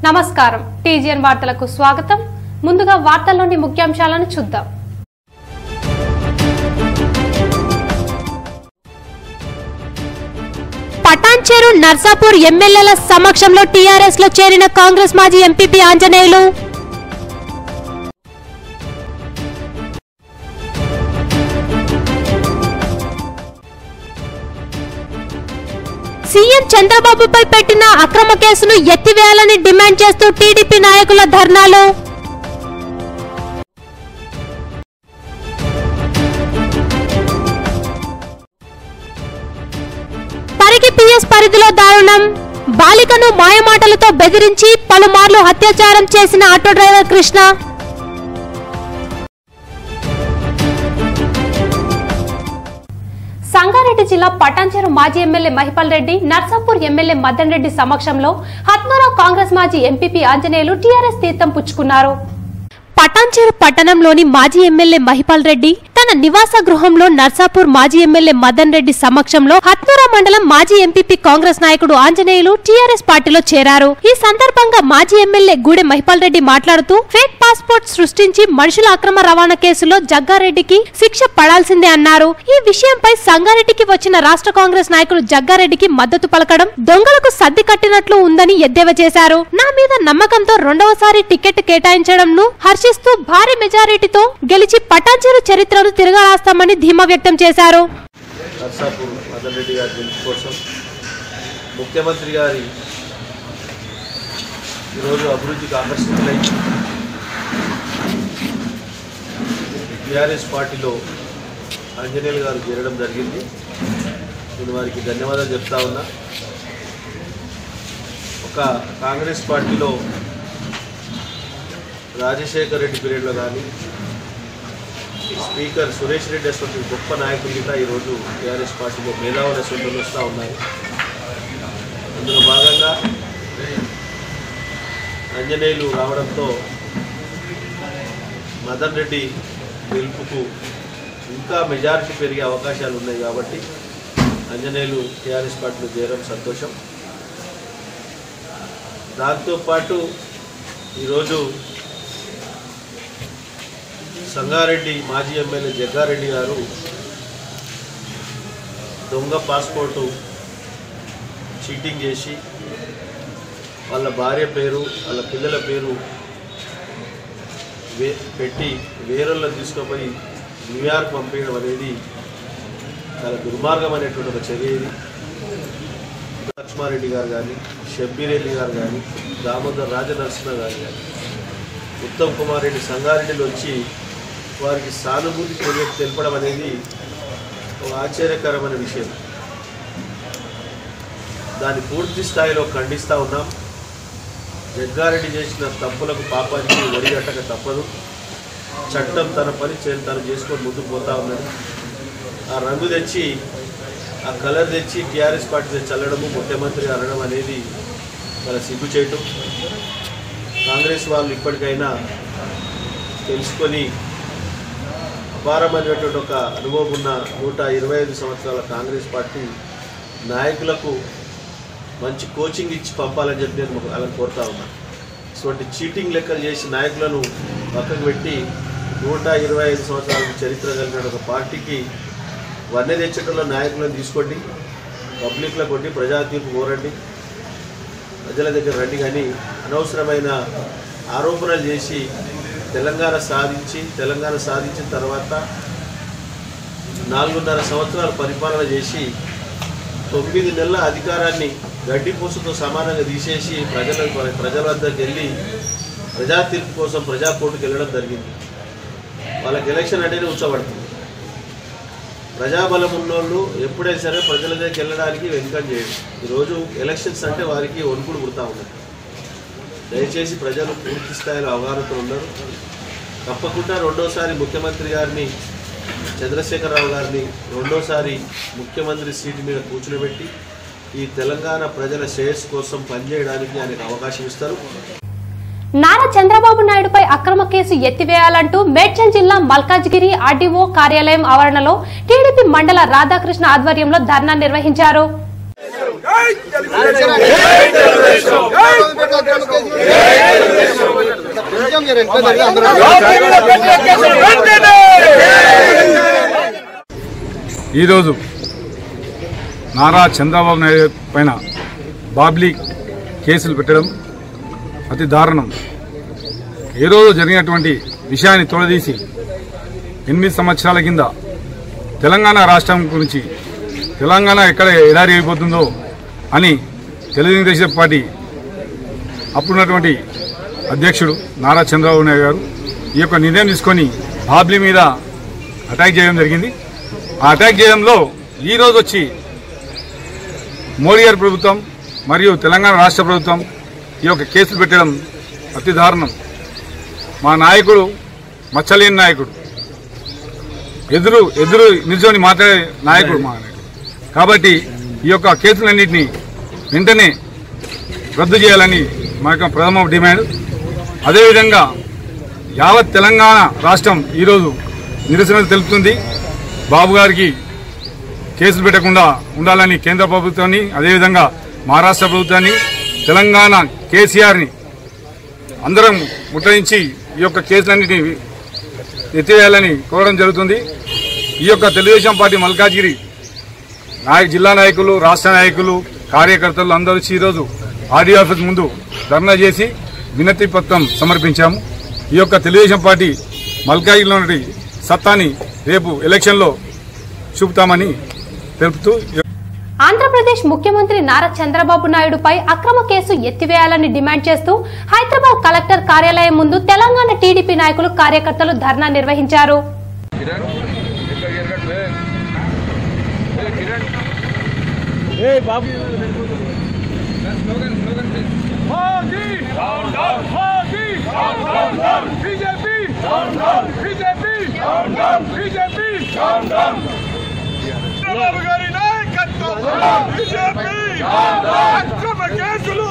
నమస్కారం టీజీఎన్ వార్తలకు స్వాగతం ముందుగా వార్తల్లోని ముఖ్యాంశాలను చూద్దాం పటాన్చేరు నర్సాపూర్ ఎమ్మెల్యేల సమక్షంలో టీఆర్ఎస్ లో చేరిన కాంగ్రెస్ మాజీ ఎంపీపీ ఆంజనేయులు సీఎం చంద్రబాబుపై పెట్టిన అక్రమ కేసును ఎత్తివేయాలని డిమాండ్ చేస్తూ టీడీపీ నాయకుల ధర్నాలు పరిగి పిఎస్ పరిధిలో దారుణం బాలికను మాయమాటలతో బెదిరించి పలుమార్లు అత్యాచారం చేసిన ఆటో డ్రైవర్ కృష్ణ సంగారెడ్డి జిల్లా పటాన్చెరు మాజీ ఎమ్మెల్యే మహిపాల్ రెడ్డి నర్సాపూర్ ఎమ్మెల్యే మదన్ రెడ్డి సమక్షంలో హత్నూరా కాంగ్రెస్ మాజీ ఎంపీపీ ఆంజనేయులు టీఆర్ఎస్ తీర్థం పుచ్చుకున్నారు పటాన్చెరు పట్టణంలోని మాజీ ఎమ్మెల్యే మహిపాల్ రెడ్డి తన నివాస గృహంలో నర్సాపూర్ మాజీ ఎమ్మెల్యే మదన్ రెడ్డి సమక్షంలో హత్నూరా మండలం మాజీ ఎంపీపీ కాంగ్రెస్ నాయకుడు ఆంజనేయులు టీఆర్ఎస్ పార్టీలో చేరారు ఈ సందర్భంగా మాజీ ఎమ్మెల్యే గూడె మహిపాల్ రెడ్డి మాట్లాడుతూ ఫేక్ పాస్పోర్ట్ సృష్టించి మనుషుల అక్రమ రవాణా కేసులో జగ్గారెడ్డికి శిక్ష పడాల్సిందే అన్నారు ఈ విషయంపై సంగారెడ్డికి వచ్చిన రాష్ట్ర కాంగ్రెస్ నాయకులు జగ్గారెడ్డికి మద్దతు పలకడం దొంగలకు సర్ది కట్టినట్లు ఉందని ఎద్దేవా చేశారు నా మీద నమ్మకంతో రెండవసారి టికెట్ కేటాయించడంను హర్షిస్తూ భారీ మెజారిటీతో గెలిచి పటాన్చెరు చరిత్రను తిరగరాస్తామని ధీమా వ్యక్తం చేశారు నర్సాపూర్ మదన్ రెడ్డి గారి గెలుపు కోసం ముఖ్యమంత్రి గారి ఈరోజు అభివృద్ధికి ఆకర్షితులై టీఆర్ఎస్ పార్టీలో ఆంజనేయులు గారు చేరడం జరిగింది నేను వారికి ధన్యవాదాలు చెప్తా ఉన్నా ఒక కాంగ్రెస్ పార్టీలో రాజశేఖర్ రెడ్డి పీరియడ్లో కానీ స్పీకర్ సురేష్ రెడ్డి అసలు గొప్ప నాయకులు గిట్ట ఈరోజు టీఆర్ఎస్ పార్టీలో మేధావుల సొంతలు వస్తూ ఉన్నాయి అందులో భాగంగా అంజనేయులు రావడంతో మదన్ రెడ్డి గెలుపుకు ఇంకా మెజారిటీ పెరిగే అవకాశాలు ఉన్నాయి కాబట్టి అంజనేయులు టీఆర్ఎస్ పార్టీలో చేరడం సంతోషం దాంతోపాటు ఈరోజు సంగారెడ్డి మాజీ ఎమ్మెల్యే జగ్గారెడ్డి గారు దొంగ పాస్పోర్టు చీటింగ్ చేసి వాళ్ళ భార్య పేరు వాళ్ళ పిల్లల పేరు వే పెట్టి వేరొళ్ళని తీసుకుపోయి న్యూయార్క్ పంపించడం అనేది చాలా దుర్మార్గమైనటువంటి ఒక చర్య ఇది లక్ష్మారెడ్డి గారు కానీ షబ్బీరెడ్డి గారు కానీ దామోదర్ రాజనరసింహ గారు కానీ ఉత్తమ్ కుమార్ రెడ్డి సంగారెడ్డిలో వచ్చి వారికి సానుభూతి తెలియ తెలపడం అనేది ఒక ఆశ్చర్యకరమైన విషయం దాన్ని పూర్తి స్థాయిలో ఖండిస్తూ ఉన్నాం జగ్గారెడ్డి చేసిన తప్పులకు పాపానికి ఒడిగట్టక తప్పదు చట్టం తన పని చే- తను చేసుకొని ముందుకు పోతా ఉన్నది ఆ రంగు తెచ్చి ఆ కలర్ తెచ్చి టీఆర్ఎస్ పార్టీ చల్లడము ముఖ్యమంత్రి అనడం అనేది చాలా సిగ్గుచేయటం కాంగ్రెస్ వాళ్ళు ఇప్పటికైనా తెలుసుకొని అపారమైనటువంటి ఒక అనుభవం ఉన్న నూట ఇరవై ఐదు సంవత్సరాల కాంగ్రెస్ పార్టీ నాయకులకు మంచి కోచింగ్ ఇచ్చి పంపాలని చెప్పి నేను వాళ్ళని కోరుతా ఉన్నాను ఇటువంటి చీటింగ్ లెక్కలు చేసి నాయకులను పక్కకు పెట్టి నూట ఇరవై ఐదు సంవత్సరాల చరిత్ర కలిగిన ఒక పార్టీకి వన్నె తెచ్చటంలో నాయకులను తీసుకోండి పబ్లిక్లో కొట్టి ప్రజా తీర్పు కోరండి ప్రజల దగ్గర రండి కానీ అనవసరమైన ఆరోపణలు చేసి తెలంగాణ సాధించి తెలంగాణ సాధించిన తర్వాత నాలుగున్నర సంవత్సరాలు పరిపాలన చేసి తొమ్మిది నెలల అధికారాన్ని గడ్డిపూసతో సమానంగా తీసేసి ప్రజల ప్రజల వద్దకు వెళ్ళి ప్రజా తీర్పు కోసం ప్రజా కోర్టుకు వెళ్ళడం జరిగింది వాళ్ళకి ఎలక్షన్ అంటేనే ఉంచబడుతుంది ప్రజాబలం ఉన్నోళ్ళు ఎప్పుడైనా సరే ప్రజల దగ్గరికి వెళ్ళడానికి వెనుకం చేయడు ఈరోజు ఎలక్షన్స్ అంటే వారికి వణుకుడు పుడతా ఉన్నది దయచేసి ప్రజలు పూర్తి స్థాయిలో అవగాహనతో ఉన్నారు తప్పకుండా రెండోసారి ముఖ్యమంత్రి గారిని చంద్రశేఖరరావు గారిని రెండోసారి ముఖ్యమంత్రి సీటు మీద కూర్చునిబెట్టి ఈ తెలంగాణ ప్రజల శ్రేయస్సు కోసం పనిచేయడానికి ఆయనకు అవకాశం ఇస్తారు నారా చంద్రబాబు నాయుడుపై అక్రమ కేసు ఎత్తివేయాలంటూ మేడ్చల్ జిల్లా మల్కాజ్గిరి ఆర్డీఓ కార్యాలయం ఆవరణలో టీడీపీ మండల రాధాకృష్ణ ఆధ్వర్యంలో ధర్నా నిర్వహించారు ఈరోజు నారా చంద్రబాబు నాయుడు పైన బాబ్లీ కేసులు పెట్టడం అతి దారుణం ఏ రోజు జరిగినటువంటి విషయాన్ని తొలదీసి ఎనిమిది సంవత్సరాల కింద తెలంగాణ రాష్ట్రం గురించి తెలంగాణ ఎక్కడ ఎడారి అయిపోతుందో అని తెలుగుదేశం పార్టీ అప్పుడున్నటువంటి అధ్యక్షుడు నారా చంద్రబాబు నాయుడు గారు ఈ యొక్క నిర్ణయం తీసుకొని బాబ్లీ మీద అటాక్ చేయడం జరిగింది ఆ అటాక్ చేయడంలో ఈ రోజు వచ్చి మోడీ గారి ప్రభుత్వం మరియు తెలంగాణ రాష్ట్ర ప్రభుత్వం ఈ యొక్క కేసులు పెట్టడం అతి దారుణం మా నాయకుడు మచ్చలేని నాయకుడు ఎదురు ఎదురు నిల్చొని మాట్లాడే నాయకుడు మా నాయకుడు కాబట్టి ఈ యొక్క కేసులన్నింటినీ వెంటనే రద్దు చేయాలని మా యొక్క ప్రథమ డిమాండ్ అదేవిధంగా యావత్ తెలంగాణ రాష్ట్రం ఈరోజు నిరసన తెలుపుతుంది బాబు గారికి కేసులు పెట్టకుండా ఉండాలని కేంద్ర ప్రభుత్వాన్ని అదేవిధంగా మహారాష్ట్ర ప్రభుత్వాన్ని తెలంగాణ కేసీఆర్ని అందరం ముట్టడించి ఈ యొక్క కేసులన్నింటినీ ఎత్తివేయాలని కోరడం జరుగుతుంది ఈ యొక్క తెలుగుదేశం పార్టీ మల్కాజ్గిరి నాయ జిల్లా నాయకులు రాష్ట్ర నాయకులు కార్యకర్తలు అందరూ వచ్చి ఈరోజు ఆర్డీ ఆఫీస్ ముందు ధర్నా చేసి వినతి పత్రం సమర్పించాము ఈ యొక్క తెలుగుదేశం పార్టీ మల్కాజ్గిరిలో ఉన్నటి సత్తాని రేపు ఎలక్షన్లో చూపుతామని తెలుపుతూ ఆంధ్రప్రదేశ్ ముఖ్యమంత్రి నారా చంద్రబాబు నాయుడుపై అక్రమ కేసు ఎత్తివేయాలని డిమాండ్ చేస్తూ హైదరాబాద్ కలెక్టర్ కార్యాలయం ముందు తెలంగాణ టీడీపీ నాయకులు కార్యకర్తలు ధర్నా నిర్వహించారు బీజేపీ బీజేపీ బీజేపీ చంద్రబాబు గారి నాయకత్వం బీజేపీ అక్రమ కేసులు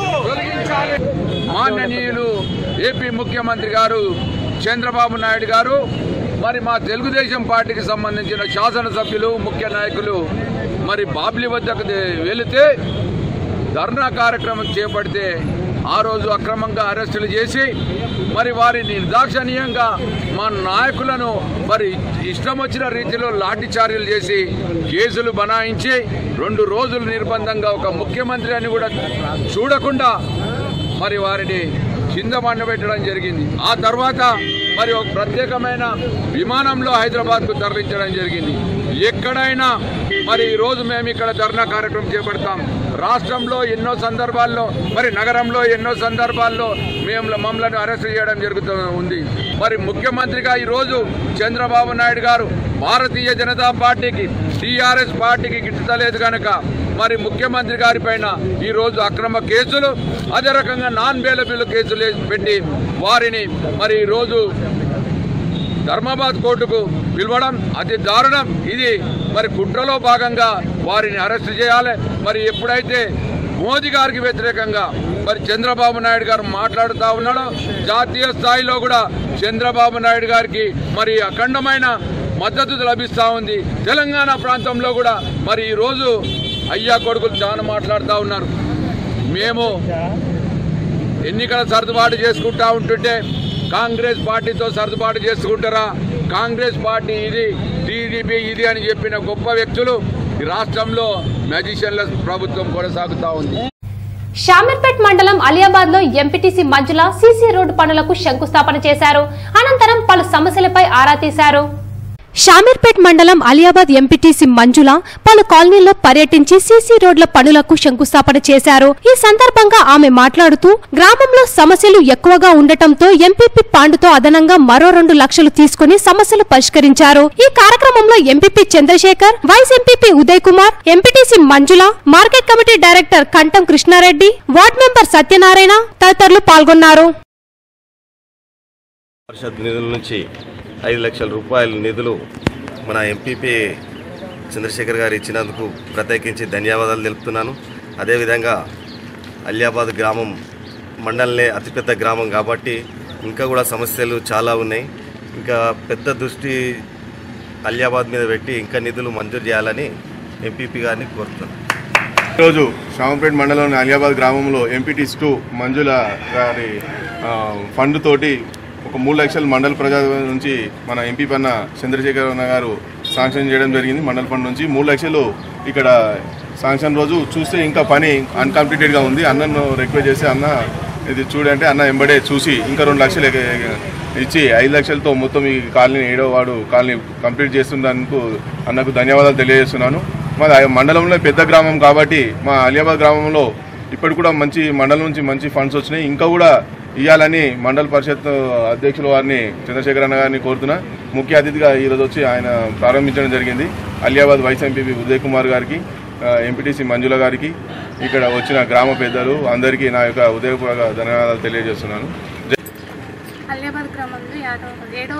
మాన్యనీయులు ఏపీ ముఖ్యమంత్రి గారు చంద్రబాబు నాయుడు గారు మరి మా తెలుగుదేశం పార్టీకి సంబంధించిన శాసనసభ్యులు ముఖ్య నాయకులు మరి బాబ్లీ వద్దకు దే- వెళితే ధర్నా కార్యక్రమం చేపడితే ఆ రోజు అక్రమంగా అరెస్టులు చేసి మరి వారిని నిర్దాక్షణీయంగా మా నాయకులను మరి ఇష్టం వచ్చిన రీతిలో లాఠీచార్యలు చేసి కేసులు బనాయించి రెండు రోజులు నిర్బంధంగా ఒక ముఖ్యమంత్రి అని కూడా చూడకుండా మరి వారిని కింద పెట్టడం జరిగింది ఆ తర్వాత మరి ఒక ప్రత్యేకమైన విమానంలో హైదరాబాద్కు తరలించడం జరిగింది ఎక్కడైనా మరి ఈ రోజు మేము ఇక్కడ ధర్నా కార్యక్రమం చేపడతాం రాష్ట్రంలో ఎన్నో సందర్భాల్లో మరి నగరంలో ఎన్నో సందర్భాల్లో మేము మమ్మల్ని అరెస్ట్ చేయడం జరుగుతూ ఉంది మరి ముఖ్యమంత్రిగా ఈరోజు చంద్రబాబు నాయుడు గారు భారతీయ జనతా పార్టీకి టీఆర్ఎస్ పార్టీకి గిట్టలేదు కనుక మరి ముఖ్యమంత్రి గారి పైన ఈ రోజు అక్రమ కేసులు అదే రకంగా నాన్ బెయిలబుల్ కేసులు వేసి పెట్టి వారిని మరి ఈ రోజు ధర్మాబాద్ కోర్టుకు పిలవడం అతి దారుణం ఇది మరి కుట్రలో భాగంగా వారిని అరెస్ట్ చేయాలి మరి ఎప్పుడైతే మోదీ గారికి వ్యతిరేకంగా మరి చంద్రబాబు నాయుడు గారు మాట్లాడుతూ ఉన్నాడో జాతీయ స్థాయిలో కూడా చంద్రబాబు నాయుడు గారికి మరి అఖండమైన మద్దతు లభిస్తూ ఉంది తెలంగాణ ప్రాంతంలో కూడా మరి ఈరోజు అయ్యా కొడుకులు చాలా మాట్లాడుతూ ఉన్నారు మేము ఎన్నికల సర్దుబాటు చేసుకుంటా ఉంటుంటే కాంగ్రెస్ పార్టీతో సర్దుబాటు చేసుకుంటారా కాంగ్రెస్ పార్టీ ఇది టీడీపీ ఇది అని చెప్పిన గొప్ప వ్యక్తులు ఈ రాష్ట్రంలో మ్యాజిషియన్ల ప్రభుత్వం కొనసాగుతా ఉంది షామీర్పేట్ మండలం అలియాబాద్ లో ఎంపీటీసీ మంజుల సీసీ రోడ్డు పనులకు శంకుస్థాపన చేశారు అనంతరం పలు సమస్యలపై ఆరా తీశారు షామీర్పేట్ మండలం అలియాబాద్ ఎంపీటీసీ మంజుల పలు కాలనీల్లో పర్యటించి సీసీ రోడ్ల పనులకు శంకుస్థాపన చేశారు ఈ సందర్భంగా ఆమె మాట్లాడుతూ గ్రామంలో సమస్యలు ఎక్కువగా ఉండటంతో ఎంపీపీ పాండుతో అదనంగా మరో రెండు లక్షలు తీసుకుని సమస్యలు పరిష్కరించారు ఈ కార్యక్రమంలో MPP Chandrasekhar vice MPP Uday Kumar MPTC Manjula market committee director Kantham Krishnareddy ward member Satyanarayana తదితరులు పాల్గొన్నారు పరిషత్ నిధుల నుంచి ఐదు లక్షల రూపాయల నిధులు మన ఎంపీపీ చంద్రశేఖర్ గారు ఇచ్చినందుకు ప్రత్యేకించి ధన్యవాదాలు తెలుపుతున్నాను అదేవిధంగా అలియాబాద్ గ్రామం మండలనే అతిపెద్ద గ్రామం కాబట్టి ఇంకా కూడా సమస్యలు చాలా ఉన్నాయి ఇంకా పెద్ద దృష్టి అలియాబాద్ మీద పెట్టి ఇంకా నిధులు మంజూరు చేయాలని ఎంపీపీ గారిని కోరుతున్నాను ఈరోజు శ్యామపేట మండలంలోని అలియాబాద్ గ్రామంలో ఎంపీటీస్ టూ మంజుల గారి ఆ, ఫండ్ తోటి ఒక మూడు లక్షల మండల ప్రజా నుంచి మన ఎంపీ పన్న చంద్రశేఖర్ అన్న గారు శాంక్షన్ చేయడం జరిగింది మండల ఫండ్ నుంచి మూడు లక్షలు ఇక్కడ శాంక్షన్ రోజు చూస్తే ఇంకా పని అన్కంప్లీటెడ్గా ఉంది అన్నను రిక్వెస్ట్ చేసి అన్న ఇది చూడంటే అన్న ఎంబడే చూసి ఇంకా రెండు లక్షలు ఎగ- ఎగ- ఇచ్చి ఐదు లక్షలతో మొత్తం ఈ కాలనీ ఏడో వాడు కాలనీ కంప్లీట్ చేస్తున్నందుకు అన్నకు ధన్యవాదాలు తెలియజేస్తున్నాను మాది ఆ మండలంలో పెద్ద గ్రామం కాబట్టి మా అలియాబాద్ గ్రామంలో ఇప్పటికి కూడా మంచి మండలం నుంచి మంచి ఫండ్స్ వచ్చినాయి ఇంకా కూడా ఇవ్వాలని మండల పరిషత్ అధ్యక్షుల వారిని చంద్రశేఖర్ అన్న గారిని కోరుతున్నా ముఖ్య అతిథిగా ఈరోజు వచ్చి ఆయన ప్రారంభించడం జరిగింది అలియాబాద్ వైస్ ఎంపీ ఉదయ్ కుమార్ గారికి ఎంపీటీసీ మంజుల గారికి ఇక్కడ వచ్చిన గ్రామ పెద్దలు అందరికీ నా యొక్క ఉదయపూర్వక ధన్యవాదాలు తెలియజేస్తున్నాను అలియాబాద్ గ్రామంలో యాడో ఏడో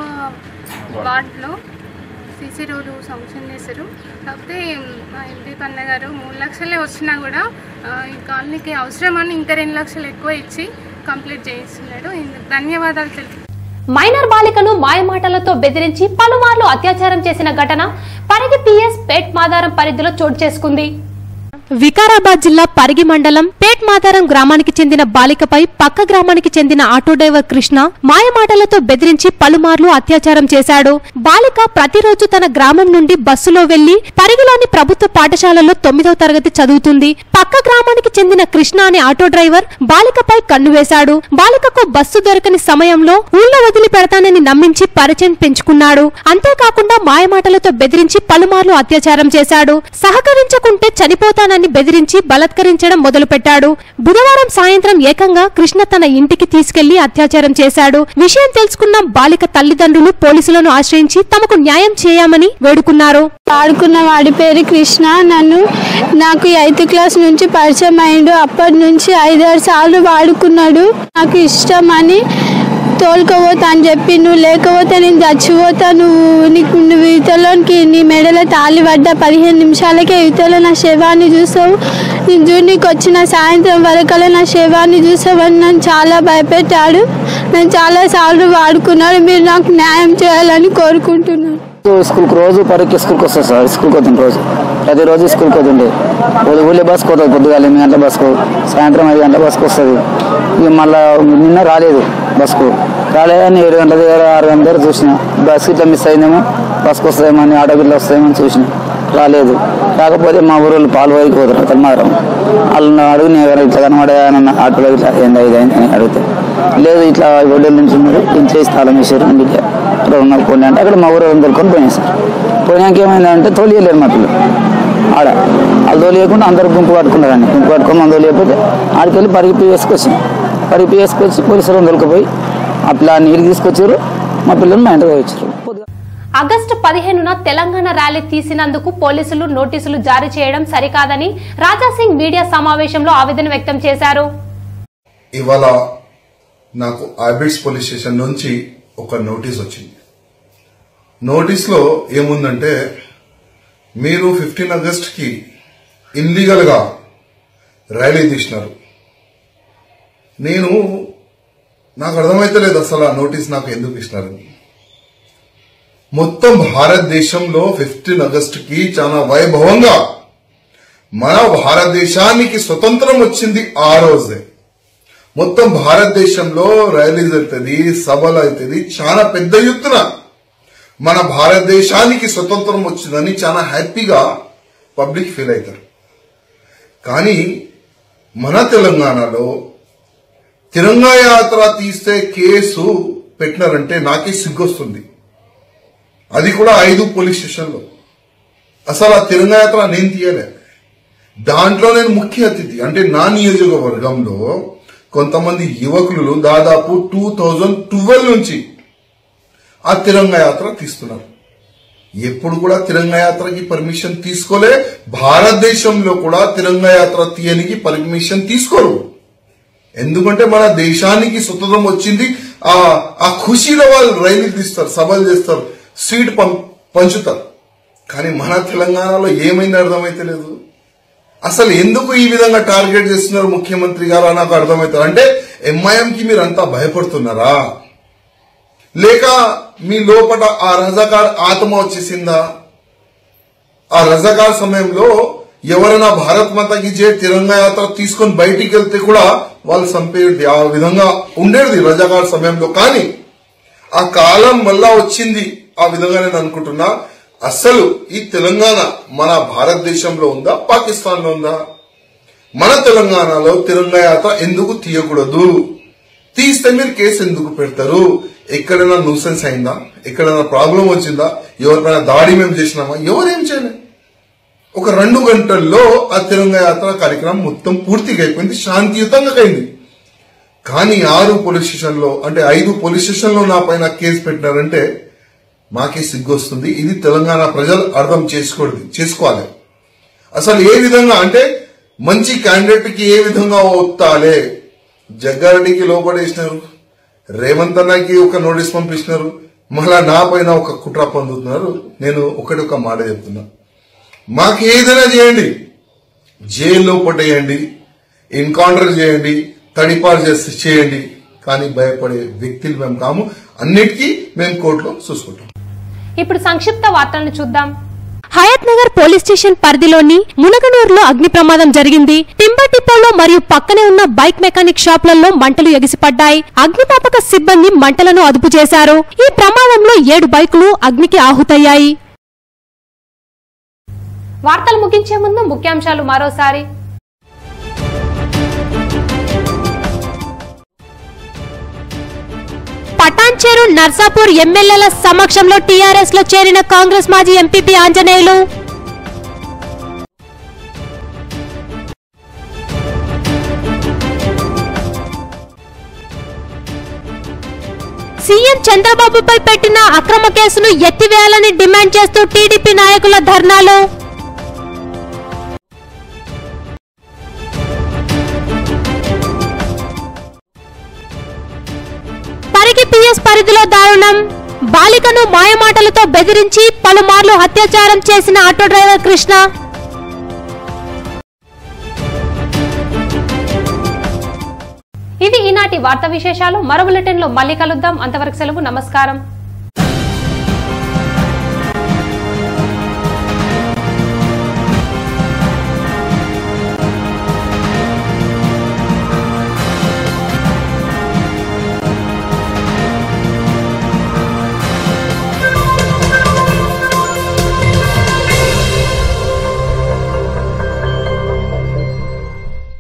వార్డులో సీసీ రోడ్డు శాంక్షన్ చేశారు కాకపోతే మా ఎంపీ పన్న గారు మూడు లక్షలే వచ్చినా కూడా ఆ, ఈ కాలనీకి అవసరమని ఇంకా రెండు లక్షలు ఎక్కువ ఇచ్చి కంప్లీట్ చేయిస్తున్నాడు ఇందుకు ధన్యవాదాలు తెలుపు మైనర్ బాలికను మాయమాటలతో బెదిరించి పలుమార్లు అత్యాచారం చేసిన ఘటన పరిగి పిఎస్ పేట్ మాదారం పరిధిలో చోటు చేసుకుంది వికారాబాద్ జిల్లా పరిగి మండలం పేట్ మాదారం గ్రామానికి చెందిన బాలికపై పక్క గ్రామానికి చెందిన ఆటో డ్రైవర్ కృష్ణ మాయమాటలతో బెదిరించి పలుమార్లు అత్యాచారం చేశాడు బాలిక ప్రతిరోజు తన గ్రామం నుండి బస్సులో వెళ్లి పరిగిలోని ప్రభుత్వ పాఠశాలలో తొమ్మిదవ తరగతి చదువుతుంది పక్క గ్రామానికి చెందిన కృష్ణ అనే ఆటో డ్రైవర్ బాలికపై కన్ను వేశాడు బాలికకు బస్సు దొరకని సమయంలో ఊళ్ళో వదిలి పెడతానని నమ్మించి పరిచయం పెంచుకున్నాడు అంతేకాకుండా మాయమాటలతో బెదిరించి పలుమార్లు అత్యాచారం చేశాడు సహకరించకుంటే చనిపోతానని బెదిరించి బలత్కరించడం మొదలుపెట్టాడు బుధవారం సాయంత్రం ఏకంగా కృష్ణ తన ఇంటికి తీసుకెళ్లి అత్యాచారం చేశాడు విషయం తెలుసుకున్న బాలిక తల్లిదండ్రులు పోలీసులను ఆశ్రయించి తమకు న్యాయం చేయమని వేడుకున్నారు ఆడుకున్న వాడి పేరు కృష్ణ నన్ను నాకు ఎయిత్ క్లాస్ నుంచి పరిచయం అయిండు అప్పటి నుంచి ఐదారు సార్లు వాడుకున్నాడు నాకు ఇష్టం అని తోలుకోపోతా అని చెప్పి నువ్వు లేకపోతే నేను చచ్చిపోతా నువ్వు నీకు నువ్వు ఇవతలోనికి నీ మెడలో తాళి పడ్డ పదిహేను నిమిషాలకే ఇవతలో నా శవాన్ని చూసావు నేను జూనికి వచ్చిన సాయంత్రం వరకల్లా నా శవాన్ని చూసావని నన్ను చాలా భయపెట్టాడు నేను చాలా సార్లు వాడుకున్నాడు మీరు నాకు న్యాయం చేయాలని కోరుకుంటున్నాను స్కూల్కి రోజు పరికి స్కూల్కి వస్తుంది సార్ స్కూల్కి వస్తుంది రోజు ప్రతిరోజు స్కూల్కి వస్తుండే ఊళ్ళో ఊళ్ళో బస్కి వస్తుంది పొద్దుగాల ఎనిమిది గంటల బస్కు సాయంత్రం ఐదు గంటల బస్కి వస్తుంది ఇక మళ్ళీ నిన్న రాలేదు బస్కు రాలేదని ఏడు గంటల దగ్గర ఆరు గంటల దగ్గర చూసిన బస్ ఇట్లా మిస్ అయిందేమో బస్కి వస్తుందేమో అని ఆటో గిట్ల వస్తాయేమో అని చూసిన రాలేదు కాకపోతే మా ఊరోళ్ళు పాలు వైకి పోతారు కల్మారం వాళ్ళు అడుగు నేను ఎవరైనా ఇట్లా కనబడా ఆటోలో ఇట్లా ఏందా ఇది అని అడిగితే లేదు ఇట్లా ఒడ్డల నుంచి ఉన్నారు ఇంట్లో వేసి తాళం వేసారు ఇంటికి ఇక్కడ ఉన్నారు కొన్ని అంటే అక్కడ మా ఊరు దొరుకుని పోయినాయి సార్ పోయినాక ఏమైందంటే తోలియలేరు మా పిల్లలు ఆడ వాళ్ళు తోలియకుండా అందరు గుంపు కట్టుకున్నారండి గుంపు కట్టుకొని మనం తోలియకపోతే ఆడికి వెళ్ళి పరిగి వేసుకొచ్చింది పరిగి వేసుకొచ్చి పోలీసులు దొరికిపోయి ఆ పిల్లల్ని నీళ్ళు తీసుకొచ్చారు మా పిల్లల్ని మా ఇంటికి వచ్చారు ఆగస్టు పదిహేనున తెలంగాణ ర్యాలీ తీసినందుకు పోలీసులు నోటీసులు జారీ చేయడం సరికాదని రాజాసింగ్ మీడియా సమావేశంలో ఆవేదన వ్యక్తం చేశారు ఇవాళ నాకు ఆర్బిట్స్ పోలీస్ స్టేషన్ నుంచి ఒక నోటీస్ వచ్చింది నోటీస్లో ఏముందంటే మీరు ఫిఫ్టీన్ ఆగస్ట్ కి ఇల్లీగల్ గా ర్యాలీ తీసినారు నేను నాకు అర్థమైతలేదు అసలు ఆ నోటీస్ నాకు ఎందుకు ఇచ్చినారని మొత్తం భారతదేశంలో ఫిఫ్టీన్ ఆగస్ట్ కి చాలా వైభవంగా మన భారతదేశానికి స్వతంత్రం వచ్చింది ఆ రోజే మొత్తం భారతదేశంలో ర్యాలీస్ అవుతుంది సభలు అవుతుంది చాలా పెద్ద ఎత్తున మన భారతదేశానికి స్వతంత్రం వచ్చిందని చాలా హ్యాపీగా పబ్లిక్ ఫీల్ అవుతారు కానీ మన తెలంగాణలో తిరంగా యాత్ర తీస్తే కేసు పెట్టినారంటే నాకే సిగ్గొస్తుంది అది కూడా ఐదు పోలీస్ స్టేషన్లో అసలు ఆ తిరంగా యాత్ర నేను తీయలే దాంట్లో నేను ముఖ్య అతిథి అంటే నా నియోజకవర్గంలో కొంతమంది యువకులు దాదాపు టూ థౌజండ్ ట్వెల్వ్ నుంచి ఆ తిరంగా యాత్ర తీస్తున్నారు ఎప్పుడు కూడా తిరంగా యాత్రకి పర్మిషన్ తీసుకోలే భారతదేశంలో కూడా తిరంగా యాత్ర తీయనికి పర్మిషన్ తీసుకోరు ఎందుకంటే మన దేశానికి స్వతంత్రం వచ్చింది ఆ ఆ ఖుషీలో వాళ్ళు రైలు తీస్తారు సభలు చేస్తారు సీట్ పం పంచుతారు కానీ మన తెలంగాణలో ఏమైంది అర్థమైతే లేదు అసలు ఎందుకు ఈ విధంగా టార్గెట్ చేస్తున్నారు ముఖ్యమంత్రి గారు అని నాకు అర్థమవుతారు అంటే ఎంఐఎం కి మీరంతా భయపడుతున్నారా లేక మీ లోపల ఆ రజాకార్ ఆత్మ వచ్చేసిందా ఆ రజాకార్ సమయంలో ఎవరైనా భారత్ మాతకి జే తిరంగా యాత్ర తీసుకొని బయటికి వెళ్తే కూడా వాళ్ళు చంపేది ఆ విధంగా ఉండేది రజాకాల సమయంలో కానీ ఆ కాలం మళ్ళా వచ్చింది ఆ విధంగా నేను అనుకుంటున్నా అసలు ఈ తెలంగాణ మన భారతదేశంలో ఉందా పాకిస్తాన్ లో ఉందా మన తెలంగాణలో తిరంగా యాత్ర ఎందుకు తీయకూడదు తీస్తే మీరు కేసు ఎందుకు పెడతారు ఎక్కడైనా న్యూసెన్స్ అయిందా ఎక్కడైనా ప్రాబ్లం వచ్చిందా ఎవరిపైన దాడి మేము చేసినామా ఎవరేం చేయలేదు ఒక రెండు గంటల్లో ఆ తిరంగ యాత్ర కార్యక్రమం మొత్తం పూర్తిగా అయిపోయింది శాంతియుతంగా అయింది కానీ ఆరు పోలీస్ స్టేషన్లో అంటే ఐదు పోలీస్ స్టేషన్లో నా పైన కేసు పెట్టినారంటే మాకే సిగ్గు వస్తుంది ఇది తెలంగాణ ప్రజలు అర్థం చేసుకోండి చేసుకోవాలి అసలు ఏ విధంగా అంటే మంచి క్యాండిడేట్ కి ఏ విధంగా ఒత్తాలే జగ్గారెడ్డికి లోపడేసినారు రేవంత్ అన్నకి ఒక నోటీస్ పంపిస్తున్నారు మళ్ళా నా పైన ఒక కుట్ర పొందుతున్నారు నేను ఒకటి ఒక మాట చెప్తున్నా మాకు ఏదైనా చేయండి జైల్లో పట్టేయండి ఎన్కౌంటర్ చేయండి తడిపారు చేసి చేయండి కానీ భయపడే వ్యక్తులు మేము కాము అన్నిటికీ మేము కోర్టులో చూసుకుంటాం ఇప్పుడు సంక్షిప్త వార్తలను చూద్దాం హయత్ నగర్ పోలీస్ స్టేషన్ పరిధిలోని మునగనూరులో అగ్ని ప్రమాదం జరిగింది టింబర్ డిపోలో మరియు పక్కనే ఉన్న బైక్ మెకానిక్ షాపులలో మంటలు ఎగిసిపడ్డాయి అగ్నిమాపక సిబ్బంది మంటలను అదుపు చేశారు ఈ ప్రమాదంలో ఏడు బైకులు అగ్నికి ఆహుతయ్యాయి వార్తలు ముగించే ముందు ముఖ్యాంశాలు మరోసారి పటాన్చేరు నర్సాపూర్ ఎమ్మెల్యేల సమక్షంలో టీఆర్ఎస్ లో చేరిన కాంగ్రెస్ మాజీ ఎంపీపీ ఆంజనేయులు సీఎం చంద్రబాబుపై పెట్టిన అక్రమ కేసును ఎత్తివేయాలని డిమాండ్ చేస్తూ టీడీపీ నాయకుల ధర్నాలు పరిగి పిఎస్ పరిధిలో దారుణం బాలికను మాయమాటలతో బెదిరించి పలుమార్లు అత్యాచారం చేసిన ఆటో డ్రైవర్ కృష్ణ ఇవి ఈనాటి వార్తా విశేషాలు మరో బులెటిన్ లో మళ్ళీ కలుద్దాం అంతవరకు సెలవు నమస్కారం